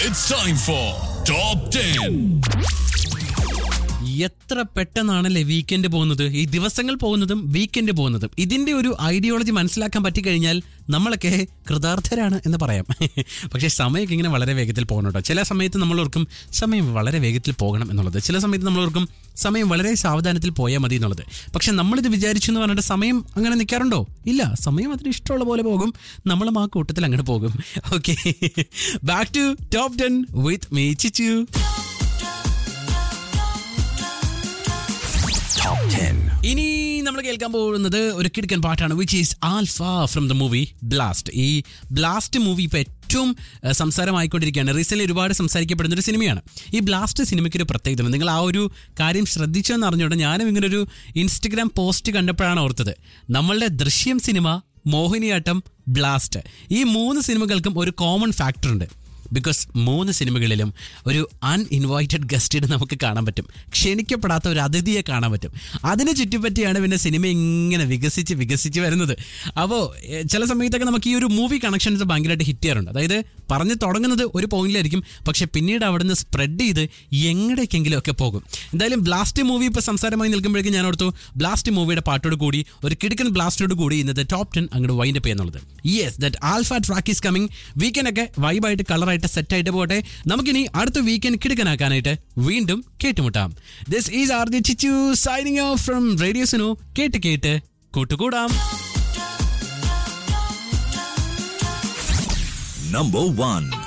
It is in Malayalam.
It's time for Top 10. എത്ര പെട്ടെന്നാണല്ലേ വീക്കെൻഡ് പോകുന്നത് ഈ ദിവസങ്ങൾ പോകുന്നതും വീക്കെൻഡ് പോകുന്നതും ഇതിന്റെ ഒരു ഐഡിയോളജി മനസ്സിലാക്കാൻ പറ്റിക്കഴിഞ്ഞാൽ നമ്മളൊക്കെ കൃതാർത്ഥരാണ് എന്ന് പറയാം പക്ഷേ സമയമൊക്കെ ഇങ്ങനെ വളരെ വേഗത്തിൽ പോകണം കേട്ടോ ചില സമയത്ത് നമ്മൾ ഓർക്കും സമയം വളരെ വേഗത്തിൽ പോകണം എന്നുള്ളത് ചില സമയത്ത് നമ്മൾ ഓർക്കും സമയം വളരെ സാവധാനത്തിൽ പോയാൽ മതി എന്നുള്ളത് പക്ഷെ നമ്മളിത് വിചാരിച്ചു എന്ന് പറഞ്ഞിട്ട് സമയം അങ്ങനെ നിൽക്കാറുണ്ടോ ഇല്ല സമയം അതിന് ഇഷ്ടമുള്ള പോലെ പോകും നമ്മളും ആ കൂട്ടത്തിൽ അങ്ങനെ പോകും okay back to top ten with me Chichu ഇനി നമ്മൾ കേൾക്കാൻ പോകുന്നത് ഒരു കിടക്കൻ പാട്ടാണ് which is alpha from the movie blast ഈ ബ്ലാസ്റ്റ് മൂവി ഇപ്പോൾ ഏറ്റവും ഏഹ്, സംസാരമായിക്കൊണ്ടിരിക്കുകയാണ് റീസെന്റ് ഒരുപാട് സംസാരിക്കപ്പെടുന്ന ഒരു സിനിമയാണ് ഈ ബ്ലാസ്റ്റ് സിനിമയ്ക്ക് ഒരു പ്രത്യേകത നിങ്ങൾ ആ ഒരു കാര്യം ശ്രദ്ധിച്ചെന്ന് അറിഞ്ഞുകൊണ്ട് ഞാനും ഇങ്ങനെ ഒരു ഇൻസ്റ്റഗ്രാം പോസ്റ്റ് കണ്ടപ്പോഴാണ് ഓർത്തത് നമ്മളുടെ ദൃശ്യം സിനിമ മോഹിനിയാട്ടം ബ്ലാസ്റ്റ് ഈ മൂന്ന് സിനിമകൾക്കും ഒരു കോമൺ ഫാക്ടർ ഉണ്ട് ബിക്കോസ് മൂന്ന് സിനിമകളിലും ഒരു അൺഇൻവൈറ്റഡ് ഗസ്റ്റിനെ നമുക്ക് കാണാൻ പറ്റും ക്ഷണിക്കപ്പെടാത്ത ഒരു അതിഥിയെ കാണാൻ പറ്റും അതിനെ ചുറ്റിപ്പറ്റിയാണ് പിന്നെ സിനിമ ഇങ്ങനെ വികസിച്ച് വികസിച്ച് വരുന്നത് അപ്പോൾ ചില സമയത്തൊക്കെ നമുക്ക് ഈ ഒരു മൂവി കണക്ഷൻസ് ഭയങ്കരമായിട്ട് ഹിറ്റ് ചെയ്യാറുണ്ട് അതായത് പറഞ്ഞു തുടങ്ങുന്നത് ഒരു പോയിന്റിലായിരിക്കും പക്ഷെ പിന്നീട് അവിടുന്ന് സ്പ്രെഡ് ചെയ്ത് എങ്ങടേക്കെങ്കിലും ഒക്കെ പോകും എന്തായാലും ബ്ലാസ്റ്റ് മൂവി ഇപ്പോൾ സംസാരമായി നിൽക്കുമ്പോഴേക്കും ഞാൻ ഓർത്തു ബ്ലാസ്റ്റ് മൂവിയുടെ പാട്ടോട് കൂടി ഒരു കിടക്കൻ ബ്ലാസ്റ്റോട് കൂടി ഇന്നത്തെ ടോപ്പ് ടെൻ അങ്ങോട്ട് വൈൻഡ് അപ്പ് ചെയ്യുന്നുള്ളത് yes that alpha track is coming weekend ഒക്കെ വൈബായിട്ട് കളറായിട്ട് സെറ്റ് ആയിട്ട് പോട്ടെ നമുക്കിനി അടുത്ത വീക്കെൻഡ് കിടക്കനാക്കാനായിട്ട് വീണ്ടും കേട്ടുമുട്ടാം this is R the Chichu signing off from റേഡിയോസിനു കേട്ട് കേട്ട് കൂട്ടുകൂടാം Number 1.